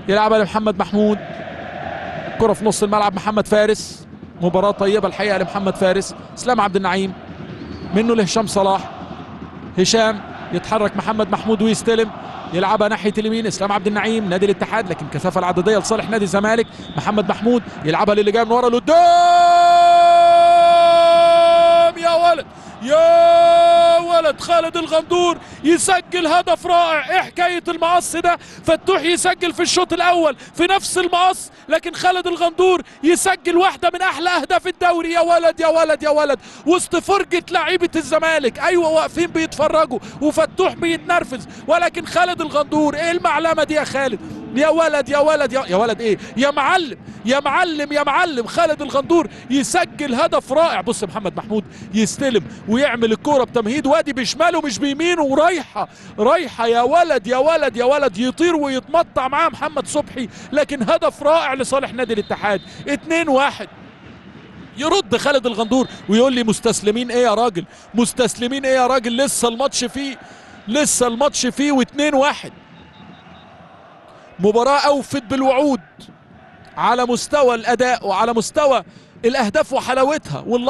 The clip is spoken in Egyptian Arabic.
يلعبها لمحمد محمود كرة في نص الملعب محمد فارس مباراة طيبة الحقيقة لمحمد فارس اسلام عبد النعيم منه لهشام صلاح هشام يتحرك محمد محمود ويستلم يلعبها ناحية اليمين اسلام عبد النعيم نادي الاتحاد لكن كثافة العددية لصالح نادي الزمالك محمد محمود يلعبها للي جاي من ورا لقدام يا ولد يا ولد خالد الغندور يسجل هدف رائع ايه حكايه المقص ده فتوح يسجل في الشوط الاول في نفس المقص لكن خالد الغندور يسجل واحده من احلى اهداف الدوري يا ولد يا ولد يا ولد وسط فرجه لعيبه الزمالك ايوه واقفين بيتفرجوا وفتوح بيتنرفز ولكن خالد الغندور ايه المعلمه دي يا خالد يا ولد يا ولد يا, يا ولد ايه يا معلم يا معلم يا معلم خالد الغندور يسجل هدف رائع بص محمد محمود يستلم ويعمل الكوره بتمهيد وادي بشماله مش بيمينه ورايحه رايحه يا ولد يا ولد يا ولد يطير ويتمطع معاه محمد صبحي لكن هدف رائع لصالح نادي الاتحاد 2 1 يرد خالد الغندور ويقول لي مستسلمين ايه يا راجل مستسلمين ايه يا راجل لسه الماتش فيه لسه الماتش فيه و2 1 مباراة أوفت بالوعود على مستوى الأداء وعلى مستوى الأهداف وحلاوتها والله